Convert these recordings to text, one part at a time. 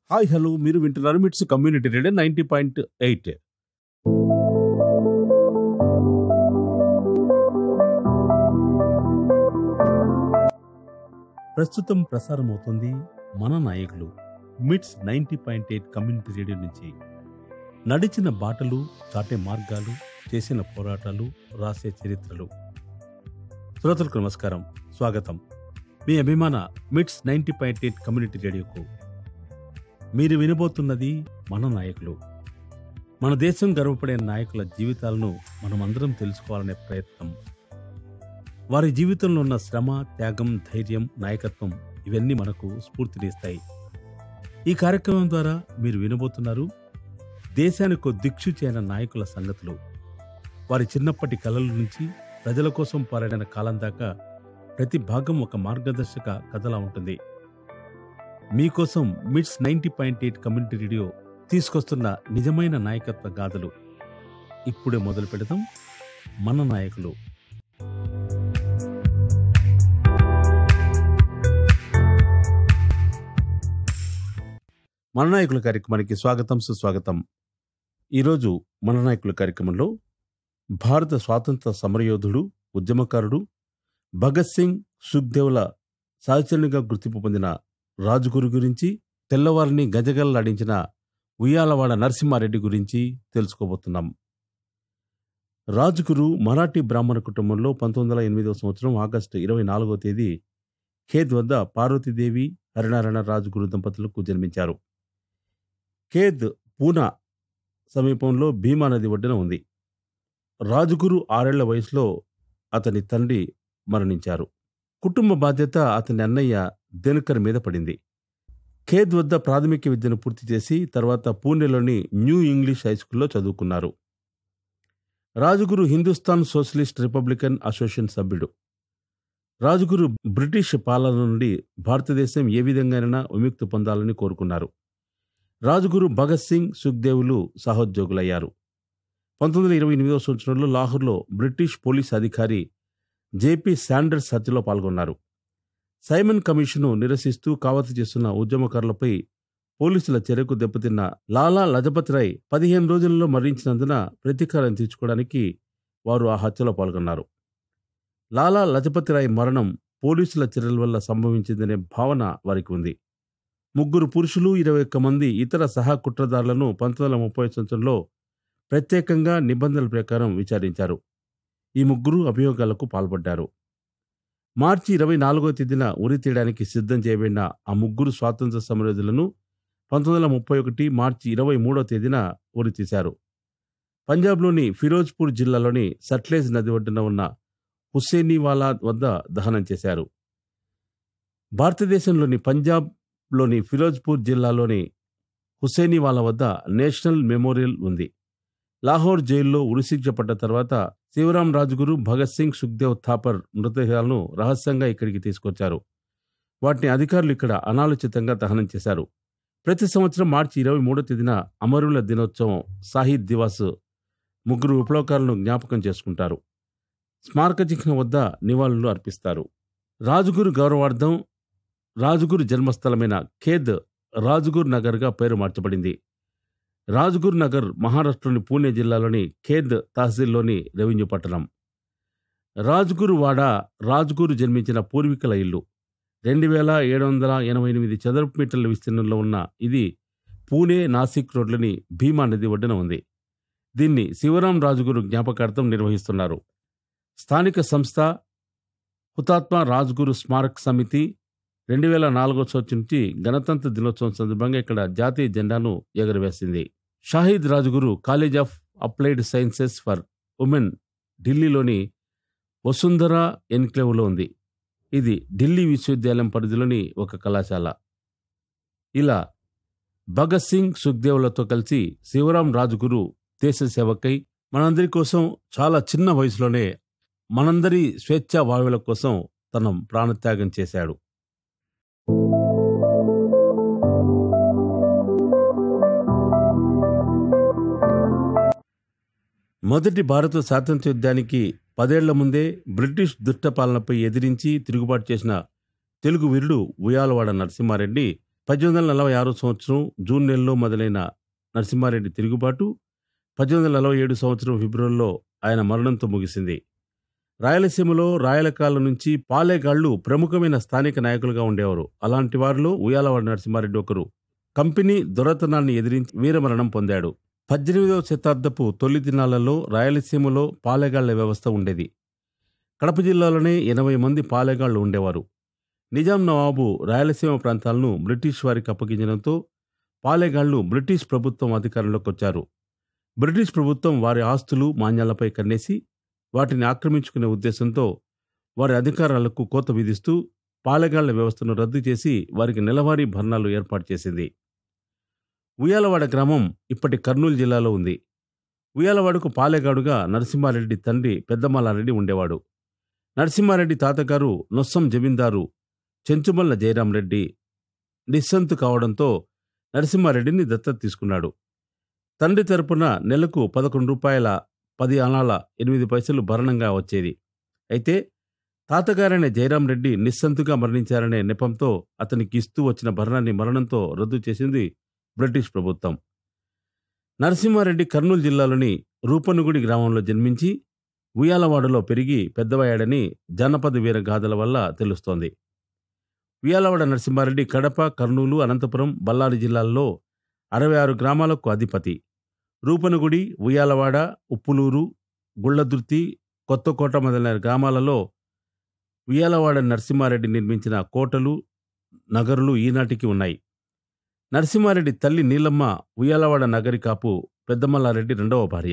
hi hello మీరు వింటున్నారు MITS community radio ninety point eight ప్రస్తుతం ప్రసారం అవుతుంది మన నాయకులు MITS ninety point eight community radio నుంచి నడిచిన బాటలు చాటే మార్గాలు చేసిన పోరాటాలు రాసే చరిత్రలు శ్రోతలకు నమస్కారం స్వాగతం మీ అభిమాన MITS ninety point eight community రేడియోకు మీరు వినబోతున్నది మన నాయకులు మన దేశం గర్వపడే నాయకుల జీవితాలను మనమందరం తెలుసుకోవాలనే ప్రయత్నం వారి జీవితంలో ఉన్న శ్రమ త్యాగం ధైర్యం నాయకత్వం ఇవన్నీ మనకు స్ఫూర్తినిస్తాయి ఈ కార్యక్రమం ద్వారా మీరు వినబోతున్నారు దేశానికి ఓ దిక్సూచైన నాయకుల సంగతులు వారి చిన్నప్పటి కలల నుంచి ప్రజల కోసం పోరాడిన కాలం దాకా ప్రతి భాగం ఒక మార్గదర్శక కథలా ఉంటుంది మీకోసం MITS ninety point eight community radio తీసుకొస్తున్న నిజమైన నాయకత్వ గాథలు ఇప్పుడే మొదలు పెడదాం మన నాయకులు మన నాయకుల కార్యక్రమానికి స్వాగతం సుస్వాగతం ఈరోజు మన నాయకుల కార్యక్రమంలో భారత స్వాతంత్ర సమరయోధుడు ఉద్యమకారుడు భగత్ సింగ్ సుఖ్దేవ్ల సహచరునిగా గుర్తింపు పొందిన రాజుగురు గురించి తెల్లవారిని గజగల్లాడించిన ఉయ్యాలవాడ నరసింహారెడ్డి గురించి తెలుసుకోబోతున్నాం రాజుగురు మరాఠీ బ్రాహ్మణ కుటుంబంలో పంతొమ్మిది వందల ఎనిమిదవ సంవత్సరం ఆగస్టు ఇరవై నాలుగవ తేదీ ఖేద్ వద్ద పార్వతీదేవి హరినారాయణ రాజుగురు దంపతులకు జన్మించారు ఖేద్ పూనా సమీపంలో భీమా నది ఒడ్డున ఉంది రాజుగురు ఆరేళ్ల వయసులో అతని తండ్రి మరణించారు కుటుంబ బాధ్యత అతని అన్నయ్య దినకర్ మీద పడింది ఖేద్ వద్ద ప్రాథమిక విద్యను పూర్తి చేసి తర్వాత పూణేలోని న్యూ ఇంగ్లీష్ హై స్కూల్లో చదువుకున్నారు Rajguru Hindustan socialist republican association సభ్యుడు రాజుగురు బ్రిటిష్ పాలన నుండి భారతదేశం ఏ విధంగానైనా విముక్తి పొందాలని కోరుకున్నారు రాజుగురు భగత్ సింగ్ సుఖ్దేవులు సహోద్యోగులయ్యారు పంతొమ్మిది వందల ఇరవై ఎనిమిదవ సంవత్సరంలో లాహోర్లో బ్రిటిష్ పోలీస్ అధికారి జేపీ శాండర్స్ హత్యలో పాల్గొన్నారు సైమన్ కమిషన్ను నిరసిస్తూ కావతి చేస్తున్న ఉద్యమకారులపై పోలీసుల చర్యకు దెబ్బతిన్న లాలా లజపత్ రాయ్ పదిహేను రోజులలో మరణించినందున ప్రతీకారం తీర్చుకోవడానికి వారు ఆ హత్యలో పాల్గొన్నారు లాలా లజపతి రాయ్ మరణం పోలీసుల చర్యల వల్ల సంభవించిందనే భావన వారికి ఉంది ముగ్గురు పురుషులు ఇరవై ఒక్క మంది ఇతర సహా కుట్రదారులను పంతొమ్మిది వందల ముప్పై సంవత్సరంలో ప్రత్యేకంగా నిబంధనల ప్రకారం విచారించారు ఈ ముగ్గురు అభియోగాలకు పాల్పడ్డారు మార్చి ఇరవై నాలుగో తేదీన ఉరి తీయడానికి సిద్ధం చేయబడిన ఆ ముగ్గురు స్వాతంత్ర సమరయోధులను పంతొమ్మిది వందల ముప్పై ఒకటి మార్చి ఇరవై మూడో తేదీన ఉరి తీశారు పంజాబ్లోని ఫిరోజ్పూర్ జిల్లాలోని సట్లేజ్ నది ఒడ్డున ఉన్న హుస్సేనీవాలా వద్ద దహనం చేశారు భారతదేశంలోని పంజాబ్లోని ఫిరోజ్పూర్ జిల్లాలోని హుస్సేనీవాలా వద్ద నేషనల్ మెమోరియల్ ఉంది లాహోర్ జైల్లో ఉరిశిక్ష పడ్డ తర్వాత శివరాం రాజుగురు భగత్ సింగ్ సుఖ్దేవ్ థాపర్ మృతదేహాలను రహస్యంగా ఇక్కడికి తీసుకొచ్చారు వాటిని అధికారులు ఇక్కడ అనాలోచితంగా దహనం చేశారు ప్రతి సంవత్సరం మార్చి ఇరవై మూడో తేదీన అమరుల దినోత్సవం సాహిద్ దివాస్ ముగ్గురు విప్లవకారులను జ్ఞాపకం చేసుకుంటారు స్మారక చిహ్నం వద్ద నివాళులు అర్పిస్తారు రాజుగురు గౌరవార్థం రాజుగురు జన్మస్థలమైన ఖేద్ రాజుగుర్ నగర్గా పేరు మార్చబడింది రాజ్గుర్ నగర్ మహారాష్ట్రలోని పూణే జిల్లాలోని ఖేద్ తహసీల్లోని రెవెన్యూ పట్టణం రాజ్గురు వాడ రాజ్గురు జన్మించిన పూర్వీకుల ఇల్లు రెండు వేల ఏడు వందల ఎనభై ఎనిమిది చదరపు మీటర్ల విస్తీర్ణంలో ఉన్న ఇది పూణే నాసిక్ రోడ్లోని భీమా నది ఒడ్డున ఉంది దీన్ని శివరాం రాజుగురు జ్ఞాపకార్థం నిర్వహిస్తున్నారు స్థానిక సంస్థ హుతాత్మ రాజ్గురు స్మారక్ సమితి రెండు వేల నాలుగో సంవత్సరం నుంచి గణతంత్ర దినోత్సవం సందర్భంగా ఇక్కడ జాతీయ జెండాను ఎగురవేసింది Shaheed Rajguru college of applied sciences for women ఢిల్లీలోని వసుంధర ఎన్క్లేవ్లో ఉంది ఇది ఢిల్లీ విశ్వవిద్యాలయం పరిధిలోని ఒక కళాశాల ఇలా భగత్ సింగ్ సుఖ్దేవ్లతో కలిసి శివరాం రాజుగురు దేశ సేవకై మనందరి కోసం చాలా చిన్న వయసులోనే మనందరి స్వేచ్ఛా వాయువుల కోసం తన ప్రాణత్యాగం చేశాడు మొదటి భారత స్వాతంత్ర్య యుద్ధానికి పదేళ్ల ముందే బ్రిటిష్ దుష్ట పాలనపై ఎదిరించి తిరుగుబాటు చేసిన తెలుగు వీరుడు ఉయ్యాలవాడ నరసింహారెడ్డి పద్దెనిమిది వందల నలభై ఆరో సంవత్సరం జూన్ నెలలో మొదలైన నరసింహారెడ్డి తిరుగుబాటు పద్దెనిమిది వందల నలభై ఏడు సంవత్సరం ఫిబ్రవరిలో ఆయన మరణంతో ముగిసింది రాయలసీమలో రాయలకాల నుంచి పాలేగాళ్లు ప్రముఖమైన స్థానిక నాయకులుగా ఉండేవారు అలాంటి వారిలో ఉయ్యాలవాడ నరసింహారెడ్డి ఒకరు కంపెనీ దొరతనాన్ని ఎదిరించి వీరమరణం పొందాడు పద్దెనిమిదవ శతాబ్దపు తొలి దినాలలో రాయలసీమలో పాలెగాళ్ల వ్యవస్థ ఉండేది కడప జిల్లాలోనే ఎనభై మంది పాలెగాళ్లు ఉండేవారు నిజాం నవాబు రాయలసీమ ప్రాంతాలను బ్రిటిష్ వారికి అప్పగించడంతో పాలెగాళ్లు బ్రిటిష్ ప్రభుత్వం అధికారంలోకి వచ్చారు బ్రిటిష్ ప్రభుత్వం వారి ఆస్తులు మాన్యాలపై కన్నేసి వాటిని ఆక్రమించుకునే ఉద్దేశంతో వారి అధికారాలకు కోత విధిస్తూ పాలెగాళ్ల వ్యవస్థను రద్దు చేసి వారికి నెలవారీ భరణాలు ఏర్పాటు చేసింది ఉయ్యాలవాడ గ్రామం ఇప్పటి కర్నూలు జిల్లాలో ఉంది ఉయ్యాలవాడకు పాలెగాడుగా నరసింహారెడ్డి తండ్రి పెద్దమల్లారెడ్డి ఉండేవాడు నరసింహారెడ్డి తాతగారు నొస్సం జమీందారు చెంచుమల్ల జయరాంరెడ్డి నిస్సంతు కావడంతో నరసింహారెడ్డిని దత్తత తీసుకున్నాడు తండ్రి తరపున నెలకు పదకొండు రూపాయల పది అనాల ఎనిమిది పైసలు భరణంగా వచ్చేది అయితే తాతగారైన జయరాం రెడ్డి నిస్సంతుగా మరణించారనే నెపంతో అతనికి ఇస్తూ వచ్చిన భరణాన్ని మరణంతో రద్దు చేసింది బ్రిటిష్ ప్రభుత్వం నరసింహారెడ్డి కర్నూలు జిల్లాలోని రూపనుగుడి గ్రామంలో జన్మించి ఉయ్యాలవాడలో పెరిగి పెద్దవయ్యాడని జానపద వీర గాథల వల్ల తెలుస్తోంది ఉయ్యాలవాడ నరసింహారెడ్డి కడప కర్నూలు అనంతపురం బళ్ళారి జిల్లాల్లో అరవై ఆరు గ్రామాలకు అధిపతి రూపనుగుడి ఉయ్యాలవాడ ఉప్పులూరు గుళ్లదుర్తి కొత్తకోట మొదలైన గ్రామాలలో ఉయ్యాలవాడ నరసింహారెడ్డి నిర్మించిన కోటలు నగరులు ఈనాటికి ఉన్నాయి నరసింహారెడ్డి తల్లి నీలమ్మ ఉయ్యాలవాడ నగరి కాపు పెద్దమల్లారెడ్డి రెండవ భార్య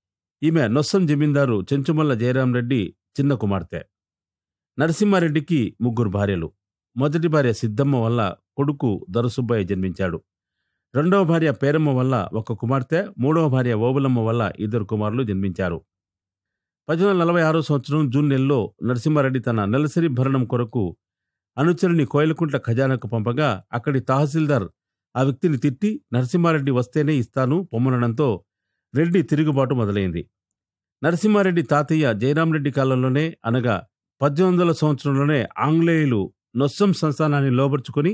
ఈమె నొస్సం జమీందారు చెంచుమల్ల జయరాంరెడ్డి చిన్న కుమార్తె నరసింహారెడ్డికి ముగ్గురు భార్యలు మొదటి భార్య సిద్ధమ్మ వల్ల కొడుకు దొరసుబ్బయ్య జన్మించాడు రెండవ భార్య పేరమ్మ వల్ల ఒక కుమార్తె మూడవ భార్య ఓబులమ్మ వల్ల ఇద్దరు కుమారులు జన్మించారు పద్దెనిమిది వందల నలభై ఆరో సంవత్సరం జూన్ నెలలో నరసింహారెడ్డి తన నెలసరి భరణం కొరకు అనుచరుని కోయిలకుంట్ల ఖజానాకు పంపగా అక్కడి తహసీల్దార్ ఆ వ్యక్తిని తిట్టి నరసింహారెడ్డి వస్తేనే ఇస్తాను పొమ్మనడంతో రెడ్డి తిరుగుబాటు మొదలైంది నరసింహారెడ్డి తాతయ్య జయరాంరెడ్డి కాలంలోనే అనగా పద్దెనిమిది వందల సంవత్సరంలోనే ఆంగ్లేయులు నొస్సం సంస్థానాన్ని లోబర్చుకుని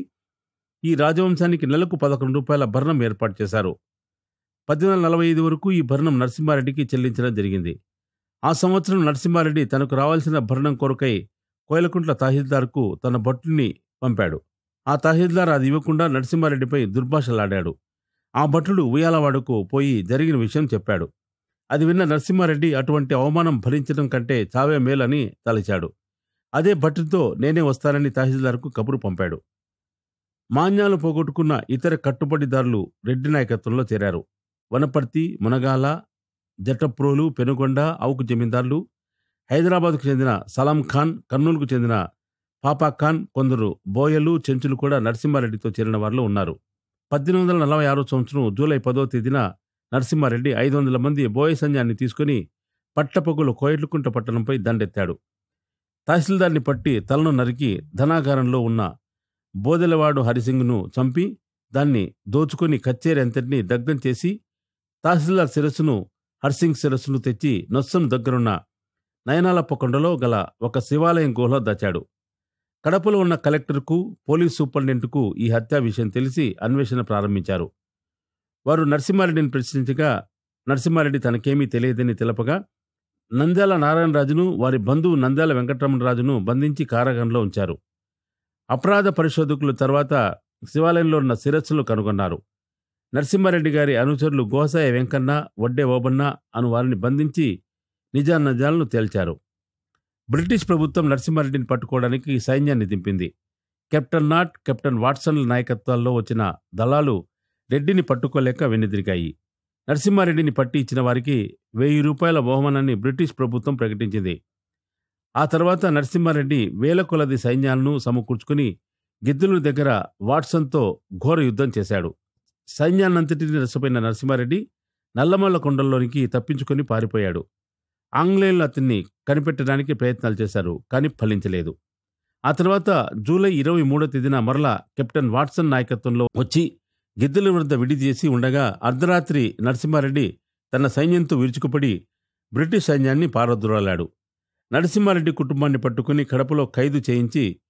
ఈ రాజవంశానికి నెలకు పదకొండు రూపాయల భరణం ఏర్పాటు చేశారు పద్దెనిమిది వందల నలభై ఐదు వరకు ఈ భరణం నరసింహారెడ్డికి చెల్లించడం జరిగింది ఆ సంవత్సరం నరసింహారెడ్డి తనకు రావాల్సిన భరణం కొరకై కోయలకుంట్ల తహసీల్దార్కు తన భట్టుని పంపాడు ఆ తహసీల్దార్ అది ఇవ్వకుండా నరసింహారెడ్డిపై దుర్భాషలాడాడు ఆ భటుడు ఉయ్యాలవాడకు పోయి జరిగిన విషయం చెప్పాడు అది విన్న నరసింహారెడ్డి అటువంటి అవమానం భరించడం కంటే చావే మేలని తలచాడు అదే భట్టుతో నేనే వస్తానని తహసీల్దార్కు కబురు పంపాడు మాన్యాలు పోగొట్టుకున్న ఇతర కట్టుబడిదారులు రెడ్డి నాయకత్వంలో చేరారు వనపర్తి మునగాల జటప్రోలు పెనుగొండ అవుకు జమీందార్లు హైదరాబాద్కు చెందిన సలాం ఖాన్ కర్నూలుకు చెందిన పాపా ఖాన్ కొందరు బోయలు చెంచులు కూడా నరసింహారెడ్డితో చేరిన వారిలో ఉన్నారు పద్దెనిమిది వందల నలభై ఆరో సంవత్సరం జూలై పదో తేదీన నరసింహారెడ్డి ఐదు వందల మంది బోయ సైన్యాన్ని తీసుకుని పట్టపగులు కోయట్లుకుంట పట్టణంపై దండెత్తాడు తహసీల్దార్ని పట్టి తలను నరికి ధనాగారంలో ఉన్న బోదెలవాడు హరిసింగ్ను చంపి దాన్ని దోచుకుని కచ్చేరి అంతటినీ దగ్ధం చేసి తహసీల్దార్ శిరస్సును హర్సింగ్ శిరస్సును తెచ్చి నొస్సం దగ్గరున్న నయనాలప్ప కొండలో గల ఒక శివాలయం గుహలో దాచాడు కడపలో ఉన్న కలెక్టర్కు పోలీస్ సూపరింటెండెంట్కు ఈ హత్యా విషయం తెలిసి అన్వేషణ ప్రారంభించారు వారు నరసింహారెడ్డిని ప్రశ్నించగా నరసింహారెడ్డి తనకేమీ తెలియదని తెలపగా నంద్యాల నారాయణరాజును వారి బంధువు నంద్యాల వెంకటరమణరాజును బంధించి కారాగంలో ఉంచారు అపరాధ పరిశోధకులు తర్వాత శివాలయంలో ఉన్న శిరస్సులు కనుగొన్నారు నరసింహారెడ్డి గారి అనుచరులు గోసాయ వెంకన్న వడ్డే ఓబన్న అను వారిని బంధించి నిజానిజాలను తేల్చారు బ్రిటిష్ ప్రభుత్వం నరసింహారెడ్డిని పట్టుకోవడానికి సైన్యాన్ని దింపింది కెప్టెన్ నాట్ కెప్టెన్ వాట్సన్ల నాయకత్వాల్లో వచ్చిన దళాలు రెడ్డిని పట్టుకోలేక వెనుదిరిగాయి నరసింహారెడ్డిని పట్టి ఇచ్చిన వారికి వెయ్యి రూపాయల బహుమానాన్ని బ్రిటిష్ ప్రభుత్వం ప్రకటించింది ఆ తర్వాత నరసింహారెడ్డి వేల కొలది సైన్యాలను సమకూర్చుకుని గిద్దలూరు దగ్గర వాట్సన్తో ఘోర యుద్ధం చేశాడు సైన్యాన్నంతటిని రసపోయిన నరసింహారెడ్డి నల్లమల్ల కొండల్లోనికి తప్పించుకొని పారిపోయాడు ఆంగ్లేయులు అతన్ని కనిపెట్టడానికి ప్రయత్నాలు చేశారు కానీ ఫలించలేదు ఆ తర్వాత జూలై ఇరవై మూడో తేదీన మరలా కెప్టెన్ వాట్సన్ నాయకత్వంలో వచ్చి గిద్దెల వద్ద విడి చేసి ఉండగా అర్ధరాత్రి నరసింహారెడ్డి తన సైన్యంతో విరుచుకుపడి బ్రిటిష్ సైన్యాన్ని పారద్రోలాడు నరసింహారెడ్డి కుటుంబాన్ని పట్టుకుని కడపలో ఖైదు చేయించి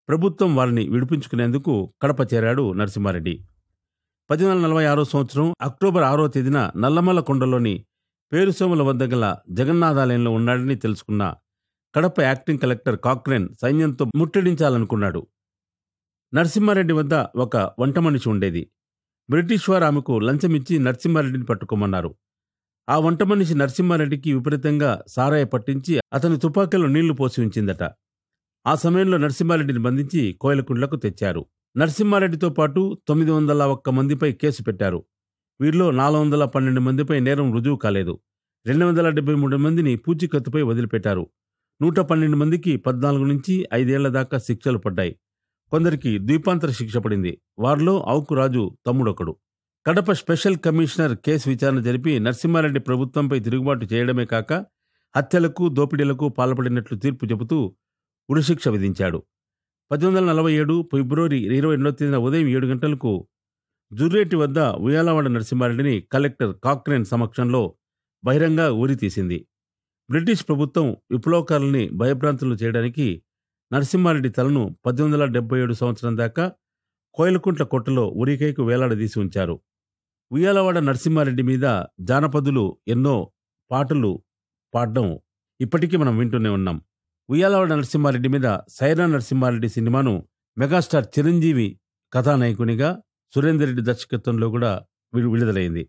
ప్రభుత్వం వారిని విడిపించుకునేందుకు కడప చేరాడు నరసింహారెడ్డి పద్దెనిమిది వందల నలభై ఆరో సంవత్సరం అక్టోబర్ ఆరో తేదీన నల్లమల్ల కొండలోని పేరుసోముల వద్ద గల జగన్నాథాలయంలో ఉన్నాడని తెలుసుకున్న కడప యాక్టింగ్ కలెక్టర్ కాక్రేన్ సైన్యంతో ముట్టడించాలనుకున్నాడు నరసింహారెడ్డి వద్ద ఒక వంట మనిషి ఉండేది బ్రిటిష్ వారు ఆమెకు లంచమిచ్చి నరసింహారెడ్డిని పట్టుకోమన్నారు ఆ వంట మనిషి నరసింహారెడ్డికి విపరీతంగా సారాయ పట్టించి అతని తుపాకీలో నీళ్లు పోసి ఉంచిందట ఆ సమయంలో నరసింహారెడ్డిని బంధించి కోయలకుండ్లకు తెచ్చారు నరసింహారెడ్డితో పాటు తొమ్మిది వందల ఒక్క మందిపై కేసు పెట్టారు వీరిలో నాలుగు వందల పన్నెండు మందిపై నేరం రుజువు కాలేదు రెండు వందల డెబ్బై మూడు మందిని పూచికత్తుపై వదిలిపెట్టారు నూట పన్నెండు మందికి పద్నాలుగు నుంచి ఐదేళ్ల దాకా శిక్షలు పడ్డాయి కొందరికి ద్వీపాంతర శిక్ష పడింది వారిలో అవుకురాజు తమ్ముడొకడు కడప స్పెషల్ కమిషనర్ కేసు విచారణ జరిపి నరసింహారెడ్డి ప్రభుత్వంపై తిరుగుబాటు చేయడమే కాక హత్యలకు దోపిడీలకు పాల్పడినట్లు తీర్పు చెబుతూ ఉరిశిక్ష విధించాడు పద్దెనిమిది వందల నలభై ఏడు ఫిబ్రవరి ఇరవై రెండవ తేదీన ఉదయం ఏడు గంటలకు జుర్రేటి వద్ద ఉయ్యాలవాడ నరసింహారెడ్డిని కలెక్టర్ కాక్రేన్ సమక్షంలో బహిరంగ ఊరి తీసింది బ్రిటిష్ ప్రభుత్వం విప్లవకారుల్ని భయభ్రాంతులు చేయడానికి నరసింహారెడ్డి తలను పద్దెనిమిది వందల డెబ్బై ఏడు సంవత్సరం దాకా కోయలకుంట్ల కొట్టలో ఉరికైకు వేలాడదీసి ఉంచారు ఉయ్యాలవాడ నరసింహారెడ్డి మీద జానపదులు ఎన్నో పాటలు పాడడం ఇప్పటికీ మనం వింటూనే ఉన్నాం ఉయ్యాలవాడ నరసింహారెడ్డి మీద సైరా నరసింహారెడ్డి సినిమాను మెగాస్టార్ చిరంజీవి కథానాయకునిగా సురేందర్ రెడ్డి దర్శకత్వంలో కూడా విడు- విడుదలైంది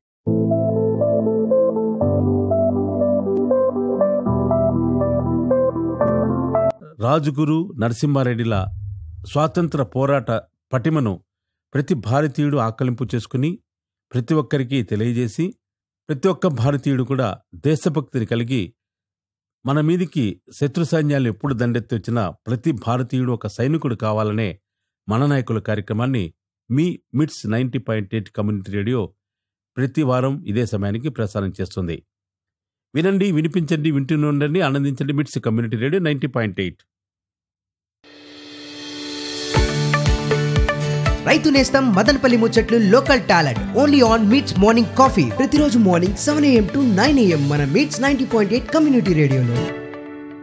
రాజుగురు నరసింహారెడ్డిల స్వాతంత్ర పోరాట పటిమను ప్రతి భారతీయుడు ఆకలింపు చేసుకుని ప్రతి ఒక్కరికి తెలియజేసి ప్రతి ఒక్క భారతీయుడు కూడా దేశభక్తిని కలిగి మన మీదికి శత్రు సైన్యాలు ఎప్పుడు దండెత్తి వచ్చినా ప్రతి భారతీయుడు ఒక సైనికుడు కావాలనే మన నాయకుల కార్యక్రమాన్ని మీ MITS ninety point eight community radio ప్రతి వారం ఇదే సమయానికి ప్రసారం చేస్తుంది వినండి వినిపించండి వింటూనే ఉండండి ఆనందించండి MITS community radio ninety point eight రైతు నేస్తం మదనపల్లి ముచ్చట్లు local talent only on MITS morning coffee ప్రతిరోజు morning seven AM to nine AM మన MITS ninety point eight community రేడియోలో